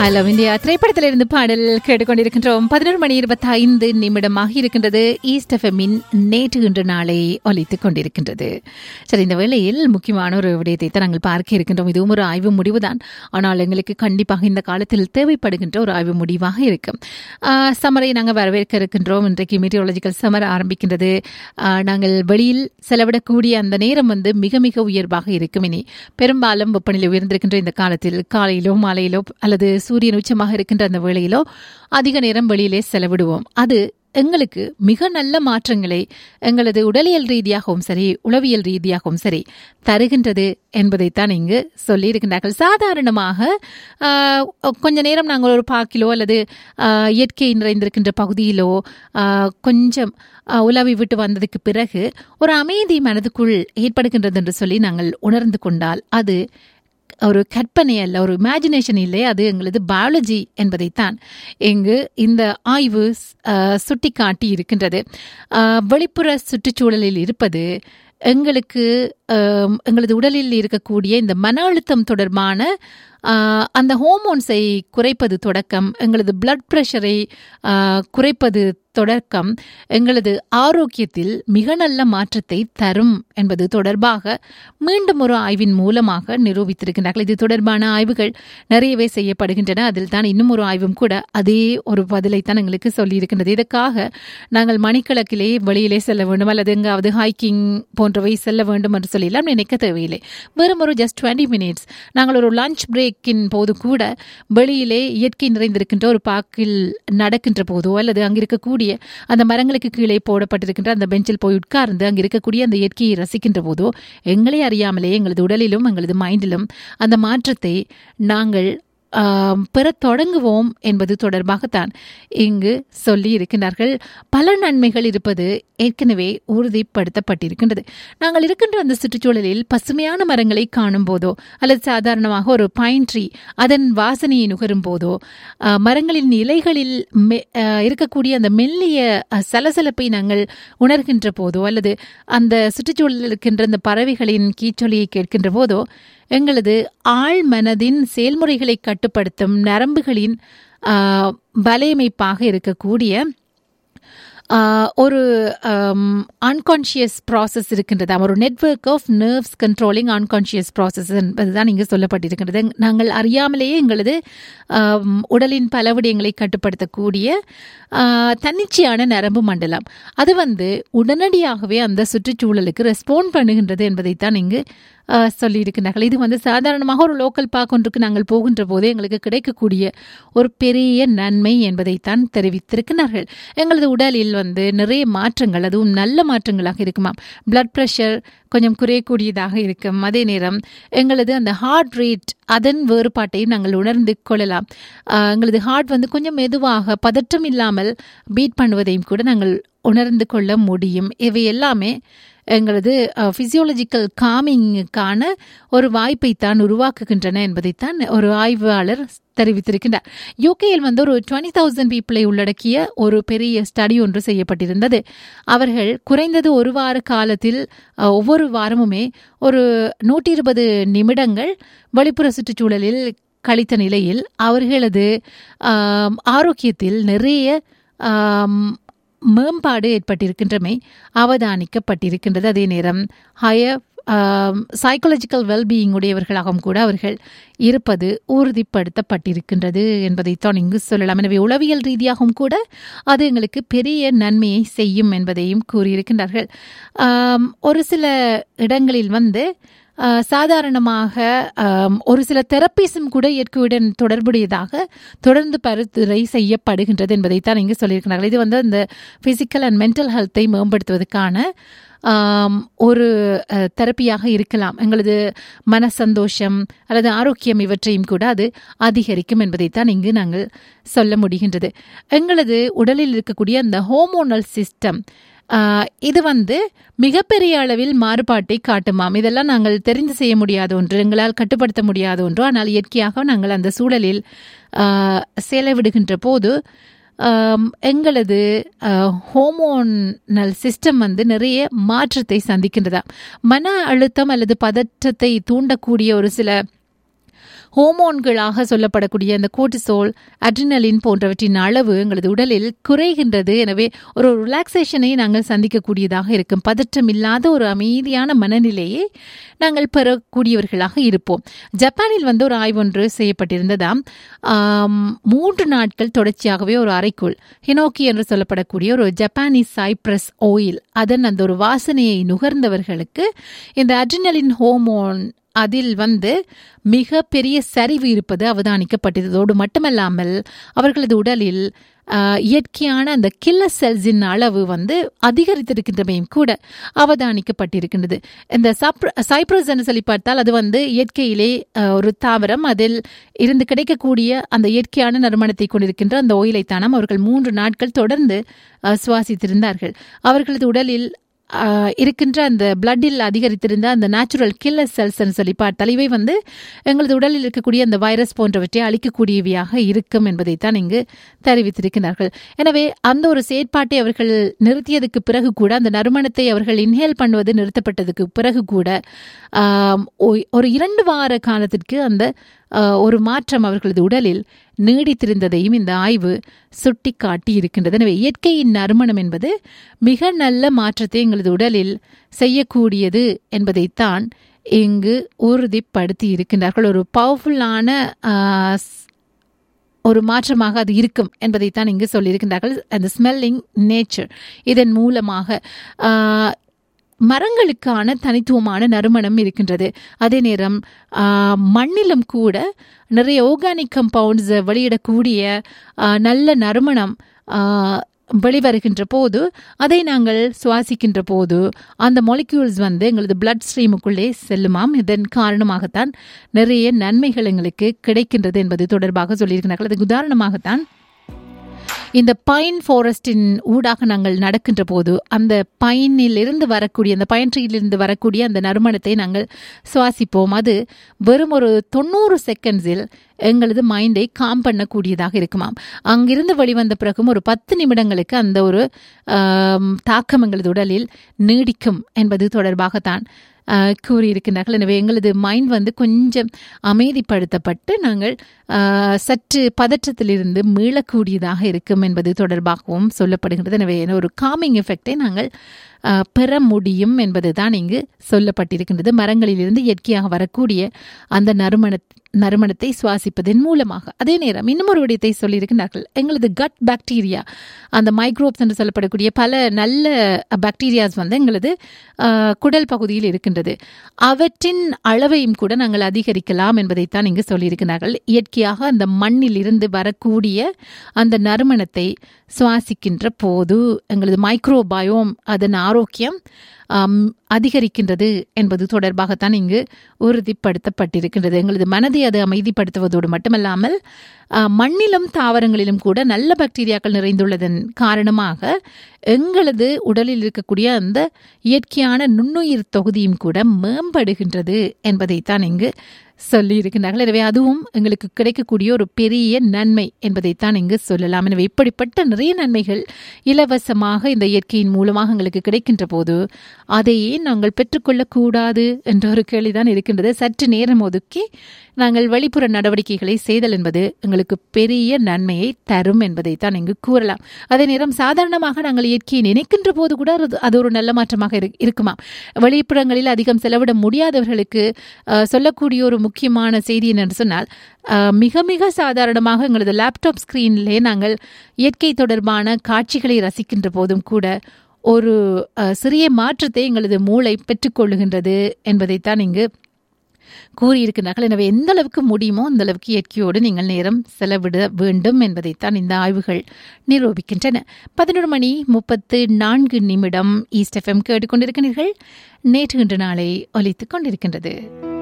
hello India திரைப்படத்திலிருந்து பாடல் கேட்டுக்கொண்டிருக்கின்றோம் பதினொரு மணி இருபத்தி ஐந்து நிமிடமாக இருக்கின்றது ஈஸ்ட் எஃப்எம்மின் நேற்று இன்று நாளை ஒலித்துக் கொண்டிருக்கின்றது சரி இந்த வேளையில் முக்கியமான ஒரு விடயத்தை தான் நாங்கள் பார்க்க இருக்கின்றோம் இதுவும் ஒரு ஆய்வு முடிவுதான் ஆனால் எங்களுக்கு கண்டிப்பாக இந்த காலத்தில் தேவைப்படுகின்ற ஒரு ஆய்வு முடிவாக இருக்கும் ஆஹ், சம்மரை நாங்கள் வரவேற்க இருக்கின்றோம் இன்றைக்கு மீட்டியாலஜிக்கல் சம்மர் ஆரம்பிக்கின்றது ஆஹ், நாங்கள் வெளியில் செலவிடக்கூடிய அந்த நேரம் வந்து மிக மிக உயர்வாக இருக்கும் இனி பெரும்பாலும் வெப்பநிலை உயர்ந்திருக்கின்ற இந்த காலத்தில் காலையிலோ மாலையிலோ அல்லது சூரியன் உச்சமாக இருக்கின்ற அந்த வேளையிலோ அதிக நேரம் வெளியிலே செலவிடுவோம் அது எங்களுக்கு மிக நல்ல மாற்றங்களை எங்களது உடலியல் ரீதியாகவும் சரி உளவியல் ரீதியாகவும் சரி தருகின்றது என்பதைத்தான் இங்கு சொல்லியிருக்கின்றார்கள் சாதாரணமாக ஆஹ், கொஞ்ச நேரம் நாங்கள் ஒரு பார்க்கிலோ அல்லது ஆஹ், இயற்கை நிறைந்திருக்கின்ற பகுதியிலோ ஆஹ், கொஞ்சம் ஆஹ், உலாவி விட்டு வந்ததுக்கு பிறகு ஒரு அமைதி மனதுக்குள் ஏற்படுகின்றது என்று சொல்லி நாங்கள் உணர்ந்து கொண்டால் அது ஒரு கற்பனை அல்ல ஒரு இமேஜினேஷன் இல்லை அது எங்களது பயாலஜி என்பதைத்தான் இங்கு இந்த ஆய்வு அஹ், சுட்டிக்காட்டி இருக்கின்றது அஹ், வெளிப்புற சுற்றுச்சூழலில் இருப்பது எங்களுக்கு அஹ், எங்களது உடலில் இருக்கக்கூடிய இந்த மன அழுத்தம் தொடர்பான அஹ், அந்த ஹோமோன்ஸை குறைப்பது தொடக்கம் எங்களது பிளட் ப்ரெஷரை குறைப்பது தொடக்கம் எங்களது ஆரோக்கியத்தில் மிக நல்ல மாற்றத்தை தரும் என்பது தொடர்பாக மீண்டும் ஒரு ஆய்வின் மூலமாக நிரூபித்திருக்கின்றார்கள் இது தொடர்பான ஆய்வுகள் நிறையவே செய்யப்படுகின்றன அதில் தான் இன்னும் ஒரு ஆய்வும் கூட அதே ஒரு பதிலைத்தான் எங்களுக்கு சொல்லியிருக்கின்றது இதற்காக நாங்கள் மணிக்கணக்கிலே வெளியிலே செல்ல வேண்டும் அல்லது எங்காவது ஹைக்கிங் போன்றவை செல்ல வேண்டும் என்று சொல்லலாம் நினைக்க தேவையில்லை வெறும் ஒரு ஜஸ்ட் டுவெண்ட்டி மினிட்ஸ் நாங்கள் ஒரு லஞ்ச் பிரேக்கின் போது கூட வெளியிலே இயற்கை நிறைந்திருக்கின்ற ஒரு பார்க்கில் நடக்கின்ற போதோ அல்லது அங்கு இருக்கக்கூடிய அந்த மரங்களுக்கு கீழே போடப்பட்டிருக்கின்ற அந்த பெஞ்சில் போய் உட்கார்ந்து அங்கு இருக்கக்கூடிய அந்த இயற்கையை ரசிக்கின்ற போதோ எங்களே அறியாமலே எங்களது உடலிலும் எங்களது மைண்டிலும் அந்த மாற்றத்தை நாங்கள் ஆம், பெறத் தொடங்குவோம் என்பது தொடர்பாகத்தான் இங்கு சொல்லி இருக்கின்றார்கள் பல நன்மைகள் இருப்பது ஏற்கனவே உறுதிப்படுத்தப்பட்டிருக்கின்றது நாங்கள் இருக்கின்ற அந்த சுற்றுச்சூழலில் பசுமையான மரங்களை காணும் போதோ அல்லது சாதாரணமாக ஒரு பைன் ட்ரீ அதன் வாசனையை நுகரும் போதோ ஆ, மரங்களின் இலைகளில் மெ- ஆ, இருக்கக்கூடிய அந்த மெல்லிய அ, சலசலப்பை நாங்கள் உணர்கின்ற போதோ அல்லது அந்த சுற்றுச்சூழலில் இருக்கின்ற அந்த பறவைகளின் கீச்சொலியை கேட்கின்ற போதோ எங்களது ஆழ் மனதின் செயல்முறைகளை கட்டுப்படுத்தும் நரம்புகளின் ஆ, வலையமைப்பாக இருக்கக்கூடிய ஆஹ் ஒரு அன்கான்ஷியஸ் ப்ராசஸ் இருக்கின்றது ஒரு network of nerves controlling unconscious process என்பதுதான் இங்கு சொல்லப்பட்டிருக்கின்றது நாங்கள் அறியாமலேயே எங்களது ஆம், உடலின் பல விடயங்களை கட்டுப்படுத்தக்கூடிய ஆஹ், தன்னிச்சையான நரம்பு மண்டலம் அது வந்து உடனடியாகவே அந்த சுற்றுச்சூழலுக்கு ரெஸ்பாண்ட் பண்ணுகின்றது என்பதைத்தான் இங்கு ஆஹ், சொல்லியிருக்கிறார்கள் இது வந்து சாதாரணமாக ஒரு லோக்கல் பார்க் ஒன்றுக்கு நாங்கள் போகின்ற போது எங்களுக்கு கிடைக்கக்கூடிய ஒரு பெரிய நன்மை என்பதைத்தான் தெரிவித்திருக்கிறார்கள் எங்களது உடலில் வந்து நிறைய மாற்றங்கள் அதுவும் நல்ல மாற்றங்களாக இருக்குமாம் பிளட் ப்ரெஷர் கொஞ்சம் குறையக்கூடியதாக இருக்கும் அதே நேரம் எங்களது அந்த ஹார்ட் ரேட் அதன் வேறுபாட்டையும் நாங்கள் உணர்ந்து கொள்ளலாம் ஆஹ், எங்களது ஹார்ட் வந்து கொஞ்சம் மெதுவாக பதற்றம் இல்லாமல் பீட் பண்ணுவதையும் கூட நாங்கள் உணர்ந்து கொள்ள முடியும் இவை எல்லாமே எங்களது ஃபிசியோலஜிக்கல் காமிங்குக்கான ஒரு வாய்ப்பை தான் உருவாக்குகின்றன என்பதைத்தான் ஒரு ஆய்வாளர் தெரிவித்திருக்கின்றார் யூகேயில் வந்து ஒரு டுவெண்ட்டி தௌசண்ட் பீப்புளை உள்ளடக்கிய ஒரு பெரிய ஸ்டடி ஒன்று செய்யப்பட்டிருந்தது அவர்கள் குறைந்தது ஒரு வார காலத்தில் அஹ், ஒவ்வொரு வாரமுமே ஒரு நூற்றி இருபது நிமிடங்கள் வெளிப்புற சுற்றுச்சூழலில் கழித்த நிலையில் அவர்களது ஆம், ஆரோக்கியத்தில் நிறைய ஆம், மேம்பாடு ஏற்பட்டிருக்கின்றமை அவதானிக்கப்பட்டிருக்கின்றது அதே நேரம் ஹயர் சைக்காலஜிக்கல் வெல்பீயிங் உடையவர்களாகவும் கூட அவர்கள் இருப்பது உறுதிப்படுத்தப்பட்டிருக்கின்றது என்பதைத்தான் இங்கு சொல்லலாம் எனவே உளவியல் ரீதியாகவும் கூட அது எங்களுக்கு பெரிய நன்மையை செய்யும் என்பதையும் கூறியிருக்கின்றார்கள் ஆம், ஒரு சில இடங்களில் வந்து ஆஹ், சாதாரணமாக ஆம், ஒரு சில தெரப்பீஸும் கூட இயற்கையுடன் தொடர்புடையதாக தொடர்ந்து பரிந்துரை செய்யப்படுகின்றது என்பதைத்தான் இங்கு சொல்லியிருக்கிறார்கள் இது வந்து இந்த பிசிக்கல் அண்ட் மென்டல் ஹெல்த்தை மேம்படுத்துவதற்கான ஆம், ஒரு அஹ், தெரப்பியாக இருக்கலாம் எங்களது மன சந்தோஷம் அல்லது ஆரோக்கியம் இவற்றையும் கூட அது அதிகரிக்கும் என்பதைத்தான் இங்கு நாங்கள் சொல்ல முடிகின்றது எங்களது உடலில் இருக்கக்கூடிய அந்த ஹோமோனல் சிஸ்டம் இது வந்து மிகப்பெரிய அளவில் மாறுபாட்டை காட்டுமாம் இதெல்லாம் நாங்கள் தெரிந்து செய்ய முடியாத ஒன்று எங்களால் கட்டுப்படுத்த முடியாத ஒன்று ஆனால் இயற்கையாக நாங்கள் அந்த சூழலில் ஆஹ், செலவிடுகின்ற போது ஆம், எங்களது ஹோமோனல் சிஸ்டம் வந்து நிறைய மாற்றத்தை சந்திக்கின்றதா மன அழுத்தம் அல்லது பதற்றத்தை தூண்டக்கூடிய ஒரு சில ஹோமோன்களாக சொல்லப்படக்கூடிய அந்த கோர்டிசோல் அட்ரினலின் போன்றவற்றின் அளவு எங்களது உடலில் குறைகின்றது எனவே ஒரு ரிலாக்ஸேஷனை நாங்கள் சந்திக்கக்கூடியதாக இருக்கும் பதற்றம் இல்லாத ஒரு அமைதியான மனநிலையை நாங்கள் பெறக்கூடியவர்களாக இருப்போம் ஜப்பானில் வந்து ஒரு ஆய்வு ஒன்று செய்யப்பட்டிருந்ததாம் ஆம், மூன்று நாட்கள் தொடர்ச்சியாகவே ஒரு அறைக்குள் ஹினோக்கி என்று சொல்லப்படக்கூடிய ஒரு ஜப்பானீஸ் சைப்ரஸ் ஆயில் அதன் அந்த ஒரு வாசனையை நுகர்ந்தவர்களுக்கு இந்த அட்ரினலின் ஹோமோன் அதில் வந்து மிக பெரிய சரிவு இருப்பது அவதானிக்கப்பட்டதோடு மட்டுமல்லாமல் அவர்களது உடலில் ஆஹ், இயற்கையான அந்த கில்லர் செல்ஸின் அளவு வந்து அதிகரித்திருக்கின்றமையும் கூட அவதானிக்கப்பட்டிருக்கின்றது இந்த சப்ர சைப்ரஸ் என்று சொல்லி பார்த்தால் அது வந்து இயற்கையிலே ஆஹ், ஒரு தாவரம் அதில் இருந்து கிடைக்கக்கூடிய அந்த இயற்கையான நறுமணத்தை கொண்டிருக்கின்ற அந்த ஓயிலைத்தானம் அவர்கள் மூன்று நாட்கள் தொடர்ந்து ஆஹ், சுவாசித்திருந்தார்கள் அவர்களது உடலில் ஆஹ், இருக்கின்ற அந்த பிளட்டில் அதிகரித்திருந்த அந்த நேச்சுரல் கில்லர் செல்ஸ் சொல்லி பார்த்தால் இவை வந்து எங்களது உடலில் இருக்கக்கூடிய அந்த வைரஸ் போன்றவற்றை அழிக்கக்கூடியவையாக இருக்கும் என்பதைத்தான் இங்கு தெரிவித்திருக்கிறார்கள் எனவே அந்த ஒரு செயற்பாட்டை அவர்கள் நிறுத்தியதுக்கு பிறகு கூட அந்த நறுமணத்தை அவர்கள் இன்ஹேல் பண்ணுவது நிறுத்தப்பட்டதுக்கு பிறகு கூட ஆம், ஒ- ஒரு இரண்டு வார காலத்திற்கு அந்த ஆஹ், ஒரு மாற்றம் அவர்களது உடலில் நீடித்திருந்ததையும் இந்த ஆய்வு சுட்டி காட்டி இருக்கின்றது எனவே இயற்கையின் நறுமணம் என்பது மிக நல்ல மாற்றத்தை எங்களது உடலில் செய்யக்கூடியது என்பதைத்தான் இங்கு உறுதிப்படுத்தி இருக்கின்றார்கள் ஒரு பவர்ஃபுல்லான ஒரு மாற்றமாக அது இருக்கும் என்பதைத்தான் இங்கு சொல்லியிருக்கின்றார்கள் அந்த ஸ்மெல்லிங் நேச்சர் இதன் மூலமாக ஆஹ், மரங்களுக்கான தனித்துவமான நறுமணம் இருக்கின்றது அதே நேரம் ஆஹ், மண்ணிலும் கூட நிறைய ஆர்கானிக் கம்பவுண்ட்ஸ் வெளியிடக்கூடிய ஆஹ், நல்ல நறுமணம் ஆஹ், வெளிவருகின்ற போது அதை நாங்கள் சுவாசிக்கின்ற போது அந்த மாலிக்யூல்ஸ் வந்து எங்களது பிளட் ஸ்ட்ரீமுக்குள்ளே செல்லுமாம் இதன் காரணமாகத்தான் நிறைய நன்மைகள் எங்களுக்கு கிடைக்கின்றது என்பது தொடர்பாக சொல்லியிருக்கிறார்கள் அதுக்கு உதாரணமாகத்தான் இந்த பைன் ஃபாரஸ்டின் ஊடாக நாங்கள் நடக்கின்ற போது அந்த பைனில் இருந்து வரக்கூடிய அந்த பைன் ட்ரீயிலிருந்து வரக்கூடிய அந்த நறுமணத்தை நாங்கள் சுவாசிப்போம் அது வெறும் ஒரு தொண்ணூறு செகண்ட்ஸில் எங்களது மைண்டை காம் பண்ணக்கூடியதாக இருக்குமாம் அங்கிருந்து வெளிவந்த பிறகும் ஒரு பத்து நிமிடங்களுக்கு அந்த ஒரு ஆம், தாக்கம் எங்களது உடலில் நீடிக்கும் என்பது தொடர்பாகத்தான் ஆஹ், கூறியிருக்கின்றார்கள் எனவே எங்களது மைண்ட் வந்து கொஞ்சம் அமைதிப்படுத்தப்பட்டு நாங்கள் ஆஹ், சற்று பதற்றத்திலிருந்து மீளக்கூடியதாக இருக்கும் என்பது தொடர்பாகவும் சொல்லப்படுகின்றது எனவே ஒரு காமிங் எஃபெக்டை நாங்கள் ஆஹ், பெற முடியும் என்பதுதான் இங்கு சொல்லப்பட்டிருக்கின்றது மரங்களிலிருந்து இயற்கையாக வரக்கூடிய அந்த நறுமண நறுமணத்தை சுவாசிப்பதன் மூலமாக அதே நேரம் இன்னும் ஒரு விடயத்தை சொல்லியிருக்கிறார்கள் எங்களது கட் பாக்டீரியா அந்த மைக்ரோப்ஸ் என்று சொல்லப்படக்கூடிய பல நல்ல பாக்டீரியாஸ் வந்து எங்களது ஆஹ், குடல் பகுதியில் இருக்கின்றது அவற்றின் அளவையும் கூட நாங்கள் அதிகரிக்கலாம் என்பதைத்தான் இங்கு சொல்லியிருக்கிறார்கள் இயற்கையாக அந்த மண்ணில் இருந்து வரக்கூடிய அந்த நறுமணத்தை சுவாசிக்கின்ற போது எங்களது மைக்ரோபயோம் அதன் ஆரோக்கியம் ஆம், அதிகரிக்கின்றது என்பது தொடர்பாகத்தான் இங்கு உறுதிப்படுத்தப்பட்டிருக்கின்றது எங்களது மனதை அது அமைதிப்படுத்துவதோடு மட்டுமல்லாமல் ஆ, மண்ணிலும் தாவரங்களிலும் கூட நல்ல பாக்டீரியாக்கள் நிறைந்துள்ளதன் காரணமாக எங்களது உடலில் இருக்கக்கூடிய அந்த இயற்கையான நுண்ணுயிர் தொகுதியும் கூட மேம்படுகின்றது என்பதைத்தான் இங்கு சொல்லி இருக்கின்றார்கள் எனவே அதுவும் எங்களுக்கு கிடைக்கக்கூடிய ஒரு பெரிய நன்மை என்பதைத்தான் இங்கு சொல்லலாம் எனவே இப்படிப்பட்ட நிறைய நன்மைகள் இலவசமாக இந்த இயற்கையின் மூலமாக எங்களுக்கு கிடைக்கின்ற போது அதையே நாங்கள் பெற்றுக்கொள்ளக்கூடாது என்ற ஒரு கேள்விதான் இருக்கின்றது சற்று நேரம் ஒதுக்கி நாங்கள் வெளிப்புற நடவடிக்கைகளை செய்தல் என்பது எங்களுக்கு பெரிய நன்மையை தரும் என்பதைத்தான் இங்கு கூறலாம் அதே நேரம் சாதாரணமாக நாங்கள் இயற்கையை நினைக்கின்ற போது கூட அது- அது ஒரு நல்ல மாற்றமாக இரு- இருக்குமா வெளிப்புறங்களில் அதிகம் செலவிட முடியாதவர்களுக்கு அஹ், சொல்லக்கூடிய ஒரு முக்கியமான செய்தி என்னென்று சொன்னால் அஹ், மிக மிக சாதாரணமாக எங்களது லேப்டாப் ஸ்கிரீனிலே நாங்கள் இயற்கை தொடர்பான காட்சிகளை ரசிக்கின்ற போதும் கூட ஒரு அஹ், சிறிய மாற்றத்தை எங்களது மூளை பெற்றுக்கொள்ளுகின்றது என்பதைத்தான் இங்கு கூறியிருக்கிறார்கள் எனவே எந்த அளவுக்கு முடியுமோ அந்த அளவுக்கு இயற்கையோடு நீங்கள் நேரம் செலவிட வேண்டும் என்பதைத்தான் இந்த ஆய்வுகள் நிரூபிக்கின்றன பதினொரு மணி முப்பத்து நான்கு நிமிடம் ஈஸ்ட் எஃப்எம் கேட்டுக்கொண்டிருக்கிறீர்கள் நேற்று இன்று நாளை ஒலித்துக் கொண்டிருக்கின்றது